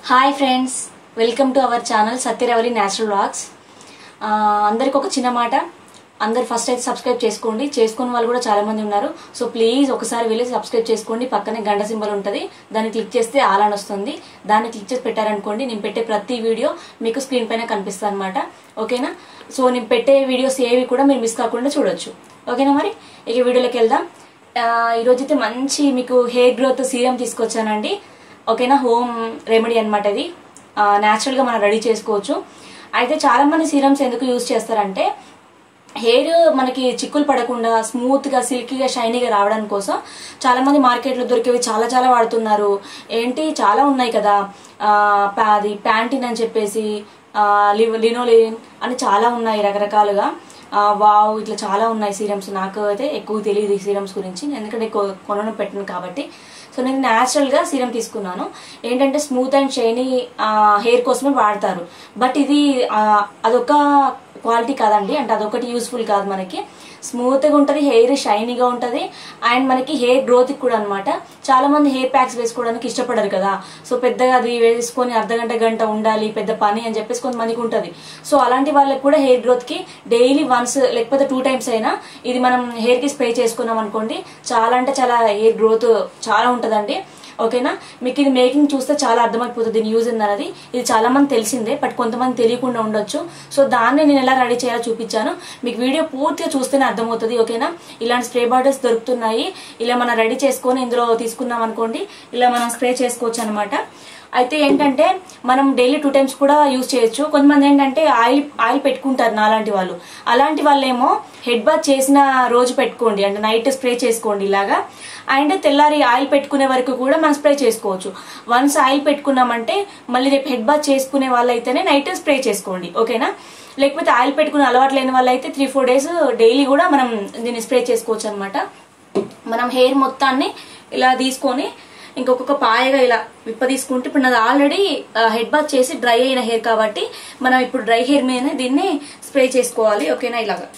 hi friends welcome to our channel Satyaravali natural vlogs అందరికి ఒక చిన్న మాట అందరు ఫస్ట్ అయితే సబ్స్క్రైబ్ చేసుకోండి చేసుకున్న వాళ్ళు కూడా చాలా మంది ఉన్నారు సో ప్లీజ్ ఒకసారి వెళ్ళి సబ్స్క్రైబ్ చేసుకోండి పక్కనే గంట సింబల్ ఉంటుంది దాన్ని క్లిక్ చేస్తే ఆల్ అని వస్తుంది దాన్ని క్లిక్ చేసి పెట్టారనుకోండి నేను పెట్టే ప్రతి వీడియో మీకు స్క్రీన్ పైన కనిపిస్తుంది అనమాట ఓకేనా సో నేను పెట్టే వీడియోస్ ఏవి కూడా మీరు మిస్ కాకుండా చూడొచ్చు ఓకేనా మరి ఇక వీడియోలోకి వెళ్దాం ఆ, ఈరోజు అయితే మంచి మీకు హెయిర్ గ్రోత్ సీరం తీసుకొచ్చానండి ఓకేనా హోమ్ రెమెడీ అనమాట ఇది న్యాచురల్గా మనం రెడీ చేసుకోవచ్చు అయితే చాలా మంది సీరమ్స్ ఎందుకు యూజ్ చేస్తారంటే హెయిర్ మనకి చిక్కులు పడకుండా స్మూత్ గా సిల్కీగా షైనీగా రావడం కోసం చాలా మంది మార్కెట్లో దొరికేవి చాలా చాలా వాడుతున్నారు ఏంటి చాలా ఉన్నాయి కదా ఆ, పా- అది ప్యాంటీన్ అని చెప్పేసి ఆ, లివ్- లినోలిన్ అని చాలా ఉన్నాయి రకరకాలుగా ఆ, వావ్ ఇట్లా చాలా ఉన్నాయి సీరమ్స్ నాకు అయితే ఎక్కువ తెలియదు ఈ సీరమ్స్ గురించి ఎందుకంటే ఎక్కువ కొనడం పెట్టను కాబట్టి సో నేను న్యాచురల్ గా సీరం తీసుకున్నాను ఏంటంటే స్మూత్ అండ్ షైనీ హెయిర్ కోసమే వాడతారు బట్ ఇది ఆ, అదొక క్వాలిటీ కాదండి అంటే అదొకటి యూస్ఫుల్ కాదు మనకి స్మూత్ గా ఉంటది హెయిర్ షైనీగా ఉంటది అండ్ మనకి హెయిర్ గ్రోత్ కూడా అనమాట చాలా మంది హెయిర్ ప్యాక్స్ వేసుకోవడానికి ఇష్టపడరు కదా సో పెద్దగా అది వేసుకొని అర్ధ గంట గంట ఉండాలి పెద్ద పని అని చెప్పేసి కొంతమందికి ఉంటది సో అలాంటి వాళ్ళకి కూడా హెయిర్ గ్రోత్ కి డైలీ వన్స్ లేకపోతే టూ టైమ్స్ అయినా ఇది మనం హెయిర్ కి స్ప్రే చేసుకున్నాం అనుకోండి చాలా అంటే చాలా హెయిర్ గ్రోత్ చాలా ఉంటదండి ఓకేనా మీకు ఇది మేకింగ్ చూస్తే చాలా అర్థమైపోతుంది దీని యూజ్ అనేది ఇది చాలా మంది తెలిసిందే బట్ కొంతమంది తెలియకుండా ఉండొచ్చు సో దాన్ని నేను ఎలా రెడీ చేయాలో చూపించాను మీకు వీడియో పూర్తిగా చూస్తేనే అర్థమవుతుంది ఓకేనా ఇలాంటి స్ప్రే బాటిల్స్ దొరుకుతున్నాయి ఇలా మనం రెడీ చేసుకొని ఇందులో తీసుకున్నాం అనుకోండి ఇలా మనం స్ప్రే చేసుకోవచ్చు అనమాట అయితే ఏంటంటే మనం డైలీ టూ టైమ్స్ కూడా యూజ్ చేయొచ్చు కొంతమంది ఏంటంటే ఆయిల్ ఆయిల్ పెట్టుకుంటారు నాలాంటి వాళ్ళు అలాంటి వాళ్ళేమో హెడ్ బాత్ చేసిన రోజు పెట్టుకోండి అంటే నైట్ స్ప్రే చేసుకోండి ఇలాగా అండ్ తెల్లారి ఆయిల్ పెట్టుకునే వరకు కూడా మనం స్ప్రే చేసుకోవచ్చు వన్స్ ఆయిల్ పెట్టుకున్నామంటే మళ్ళీ రేపు హెడ్ బాత్ చేసుకునే వాళ్ళైతేనే నైట్ స్ప్రే చేసుకోండి ఓకేనా లేకపోతే ఆయిల్ పెట్టుకునే అలవాటు లేని వాళ్ళైతే త్రీ ఫోర్ డేస్ డైలీ కూడా మనం దీన్ని స్ప్రే చేసుకోవచ్చు అనమాట మనం హెయిర్ మొత్తాన్ని ఇలా తీసుకొని ఇంకొక పాయగా ఇలా విప్ప తీసుకుంటే ఇప్పుడు నాది ఆల్రెడీ హెడ్ బాత్ చేసి డ్రై అయిన హెయిర్ కాబట్టి మనం ఇప్పుడు డ్రై హెయిర్ మీదనే దీన్ని స్ప్రే చేసుకోవాలి ఓకేనా ఇలాగా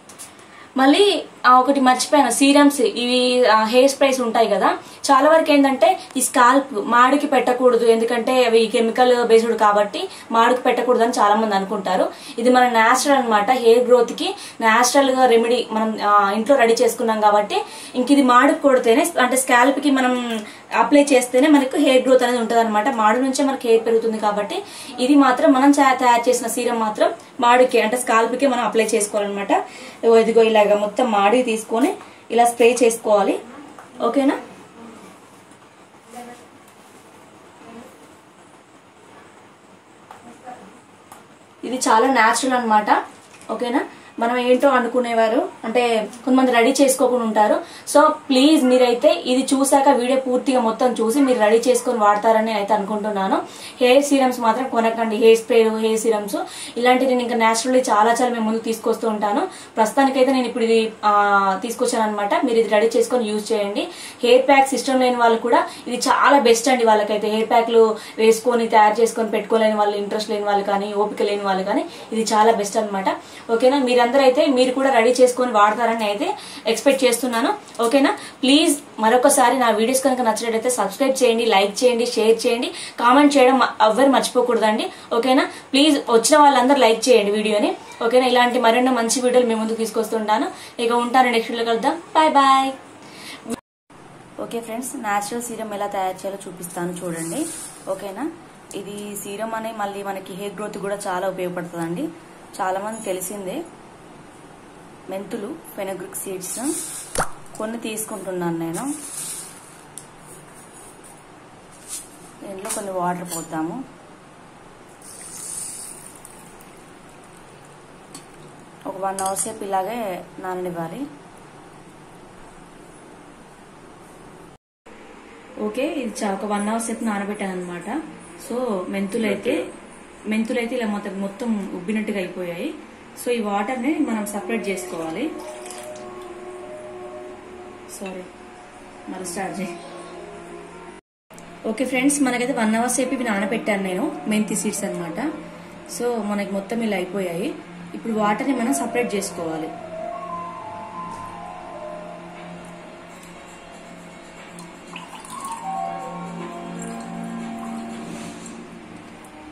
మళ్ళీ ఆ, ఒకటి మర్చిపోయాను సీరమ్స్ ఇవి హెయిర్ స్ప్రేస్ ఉంటాయి కదా చాలా వరకు ఏంటంటే ఈ స్కాల్ప్ మాడికి పెట్టకూడదు ఎందుకంటే అవి కెమికల్ బేస్డ్ కాబట్టి మాడికి పెట్టకూడదు అని చాలా మంది అనుకుంటారు ఇది మన నేచురల్ అన్నమాట హెయిర్ గ్రోత్ కి నేచురల్ గా రెమెడీ మనం ఆ, ఇంట్లో రెడీ చేసుకున్నాం కాబట్టి ఇంక ఇది మాడికి కొడితేనే అంటే స్కాల్ప్ కి మనం అప్లై చేస్తేనే మనకు హెయిర్ గ్రోత్ అనేది ఉంటుంది అనమాట మాడు నుంచే మనకి హెయిర్ పెరుగుతుంది కాబట్టి ఇది మాత్రం మనం చా- తయారు చేసిన సీరం మాత్రం మాడికి అంటే స్కాల్ప్ కి మనం అప్లై చేసుకోవాలన్నమాట ఇదిగో ఇదిగో ఇలాగ మొత్తం మాడి తీసుకొని ఇలా స్ప్రే చేసుకోవాలి ఓకేనా ఇది చాలా న్యాచురల్ అన్నమాట ఓకేనా మనం ఏంటో అనుకునేవారు అంటే కొంతమంది రెడీ చేసుకోకుండా ఉంటారు సో ప్లీజ్ మీరైతే ఇది చూసాక వీడియో పూర్తిగా మొత్తం చూసి మీరు రెడీ చేసుకొని వాడతారని అయితే అనుకుంటున్నాను హెయిర్ సీరమ్స్ మాత్రం కొనకండి హెయిర్ స్ప్రేలు హెయిర్ సీరమ్స్ ఇలాంటివి నేను ఇంకా న్యాచురల్లీ చాలా చాలా మేము ముందుకు తీసుకొస్తూ ఉంటాను ప్రస్తుతానికైతే నేను ఇప్పుడు ఇది ఆ, తీసుకొచ్చాను అనమాట మీరు ఇది రెడీ చేసుకొని యూజ్ చేయండి హెయిర్ ప్యాక్ సిస్టమ్ లేని వాళ్ళు కూడా ఇది చాలా బెస్ట్ అండి వాళ్ళకైతే హెయిర్ ప్యాక్లు వేసుకొని తయారు చేసుకొని పెట్టుకోలేని వాళ్ళు ఇంట్రెస్ట్ లేని వాళ్ళు కానీ ఓపిక లేని వాళ్ళు కానీ ఇది చాలా బెస్ట్ అన్నమాట ఓకేనా మీరందరూ అయితే మీరు కూడా రెడీ చేసుకొని వాడతారని అయితే ఎక్స్పెక్ట్ చేస్తున్నాను ఓకేనా ప్లీజ్ మరొకసారి నా వీడియోస్ కనుక నచ్చినట్లయితే సబ్స్క్రైబ్ చేయండి లైక్ చేయండి షేర్ చేయండి కామెంట్ చేయడం ఎవ్వరు మర్చిపోకూడదండి ఓకేనా ప్లీజ్ వచ్చిన వాళ్ళందరూ లైక్ చేయండి వీడియోని ఓకేనా ఇలాంటి మరెన్నో మంచి వీడియోలు మేము ముందుకు తీసుకొస్తుంటాను ఇక ఉంటాను నెక్స్ట్ వీడియో కలుద్దాం bye bye okay friends natural serum ఎలా తయారు చేయాలో చూపిస్తాను చూడండి ఓకేనా ఇది సీరం అనే మళ్ళీ మనకి హెయిర్ గ్రోత్ కూడా చాలా ఉపయోగపడుతుందండి చాలా మంది తెలిసిందే మెంతులు ఫెనగ్రిక్ సీడ్స్ కొన్ని తీసుకుంటున్నాను నేను దీంట్లో కొన్ని వాటర్ పోద్దాము ఒక వన్ అవర్ సేపు ఇలాగే నాననివ్వాలి ఓకే ఇది చా- ఒక వన్ అవర్ సేపు నానబెట్టాను అనమాట సో మెంతులు అయితే మెంతులు అయితే ఇలా మొత్తం మొత్తం ఉబ్బినట్టుగా అయిపోయాయి సో ఈ వాటర్ ని మనం సపరేట్ చేసుకోవాలి సారీ మళ్ళీ స్టార్ట్ చేయి ఓకే ఫ్రెండ్స్ మనకైతే వన్ అవర్ సేపు ఇవి నానబెట్టాను నేను మెంతి సీడ్స్ అన్నమాట సో మనకి మొత్తం ఇలా అయిపోయాయి ఇప్పుడు వాటర్ని మనం సపరేట్ చేసుకోవాలి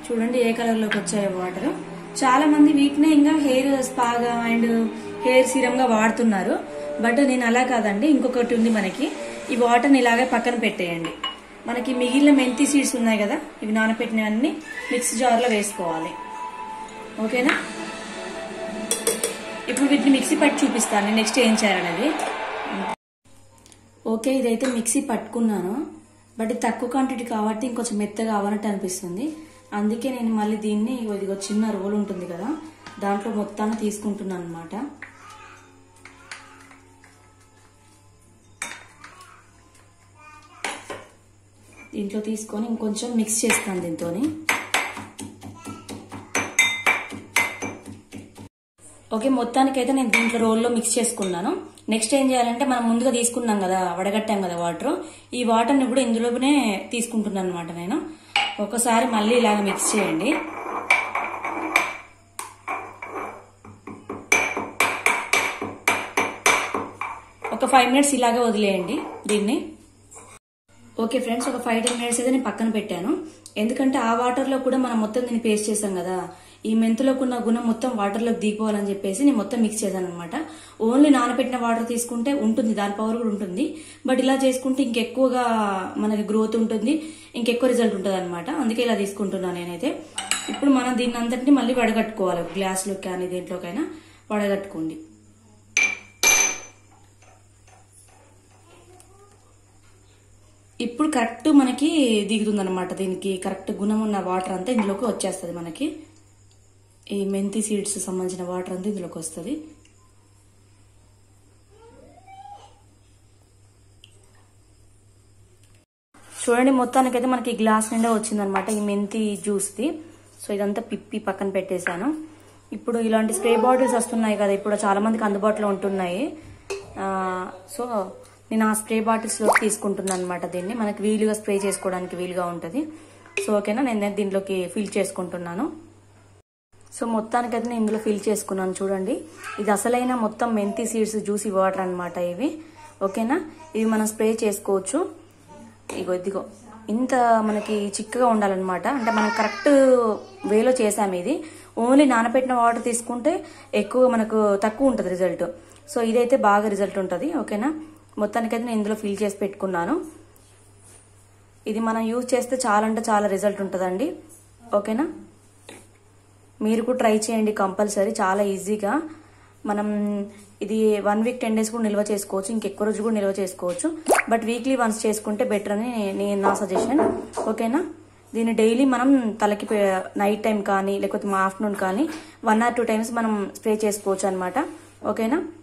చూడండి ఏ కలర్ లోకి వచ్చాయో వాటర్ చాలా మంది వీటినే ఇంకా హెయిర్ స్పాగా అండ్ హెయిర్ సీరం గా వాడుతున్నారు బట్ నేను అలా కాదండి ఇంకొకటి ఉంది మనకి ఈ వాటర్ని ఇలాగే పక్కన పెట్టేయండి మనకి మిగిలిన మెంతి సీడ్స్ ఉన్నాయి కదా ఇవి నానబెట్టినవన్నీ మిక్స్ జార్లో వేసుకోవాలి ఓకేనా ఇప్పుడు వీటిని మిక్సీ పట్టి చూపిస్తాను నెక్స్ట్ ఏం చేయాలనేది ఓకే ఇదైతే మిక్సీ పట్టుకున్నాను బట్ ఇది తక్కువ క్వాంటిటీ కాబట్టి ఇంకొంచెం మెత్తగా అవ్వనట్టు అనిపిస్తుంది అందుకే నేను మళ్ళీ దీన్ని ఇగో ఇదిగో చిన్న రోల్ ఉంటుంది కదా దాంట్లో మొత్తాన్ని తీసుకుంటున్నాను అనమాట దీంట్లో తీసుకొని ఇంకొంచెం మిక్స్ చేస్తాను దీంతోని ఓకే మొత్తానికైతే నేను దీంట్లో రోల్లో మిక్స్ చేసుకున్నాను నెక్స్ట్ ఏం చేయాలంటే మనం ముందుగా తీసుకున్నాం కదా వడగట్టాం కదా వాటర్ ఈ వాటర్ని కూడా ఇందులోనే తీసుకుంటున్నాను అనమాట నేను ఒకసారి మళ్ళీ ఇలాగ మిక్స్ చేయండి ఒక ఫైవ్ మినిట్స్ ఇలాగే వదిలేయండి దీన్ని ఓకే ఫ్రెండ్స్ ఒక ఫైవ్ టెన్ మినిట్స్ అయితే నేను పక్కన పెట్టాను ఎందుకంటే ఆ వాటర్లో కూడా మనం మొత్తం దీన్ని పేస్ట్ చేసాం కదా ఈ మెంతులకు ఉన్న గుణం మొత్తం వాటర్లోకి దిగిపోవాలని చెప్పేసి నేను మొత్తం మిక్స్ చేశాను అనమాట ఓన్లీ నానబెట్టిన వాటర్ తీసుకుంటే ఉంటుంది దాని పవర్ కూడా ఉంటుంది బట్ ఇలా చేసుకుంటే ఇంకెక్కువగా మనకి గ్రోత్ ఉంటుంది ఇంకెక్కువ రిజల్ట్ ఉంటుంది అనమాట అందుకే ఇలా తీసుకుంటున్నాను నేనైతే ఇప్పుడు మనం దీన్ని అంతటిని మళ్ళీ వడగట్టుకోవాలి గ్లాస్లోకి కానీ దేంట్లోకైనా వడగట్టుకోండి ఇప్పుడు కరెక్ట్ మనకి దిగుతుంది అనమాట దీనికి కరెక్ట్ గుణం ఉన్న వాటర్ అంతా ఇందులోకి వచ్చేస్తుంది మనకి ఈ మెంతి సీడ్స్ సంబంధించిన వాటర్ అంతా ఇందులోకి వస్తుంది చూడండి మొత్తానికైతే మనకి గ్లాస్ నిండా వచ్చిందనమాట ఈ మెంతి జ్యూస్ది సో ఇదంతా పిప్పి పక్కన పెట్టేశాను ఇప్పుడు ఇలాంటి స్ప్రే బాటిల్స్ వస్తున్నాయి కదా ఇప్పుడు చాలా మందికి అందుబాటులో ఉంటున్నాయి ఆ, సో నేను ఆ స్ప్రే బాటిల్స్లో తీసుకుంటున్నాను అనమాట దీన్ని మనకి వీలుగా స్ప్రే చేసుకోవడానికి వీలుగా ఉంటుంది సో ఓకేనా నేను దీంట్లోకి ఫిల్ చేసుకుంటున్నాను సో మొత్తానికైతే నేను ఇందులో ఫిల్ చేసుకున్నాను చూడండి ఇది అసలైన మొత్తం మెంతి సీడ్స్ జ్యూసీ వాటర్ అన్నమాట ఇవి ఓకేనా ఇవి మనం స్ప్రే చేసుకోవచ్చు ఇగో ఇదిగో ఇంత మనకి చిక్కగా ఉండాలన్నమాట అంటే మనం కరెక్ట్ వేలో చేసాము ఇది ఓన్లీ నానబెట్టిన వాటర్ తీసుకుంటే ఎక్కువ మనకు తక్కువ ఉంటుంది రిజల్ట్ సో ఇదైతే బాగా రిజల్ట్ ఉంటుంది ఓకేనా మొత్తానికైతే నేను ఇందులో ఫిల్ చేసి పెట్టుకున్నాను ఇది మనం యూజ్ చేస్తే చాలా అంటే చాలా రిజల్ట్ ఉంటుందండి ఓకేనా మీరు కూడా ట్రై చేయండి కంపల్సరీ చాలా ఈజీగా మనం ఇది వన్ వీక్ టెన్ డేస్ కూడా నిల్వ చేసుకోవచ్చు ఇంకెక్కువ రోజు కూడా నిల్వ చేసుకోవచ్చు బట్ వీక్లీ వన్స్ చేసుకుంటే బెటర్ అని నేను నా సజెషన్ ఓకేనా దీన్ని డైలీ మనం తలకి నైట్ టైం కానీ లేకపోతే మా ఆఫ్టర్నూన్ కానీ వన్ ఆర్ టూ టైమ్స్ మనం స్ప్రే చేసుకోవచ్చు అనమాట ఓకేనా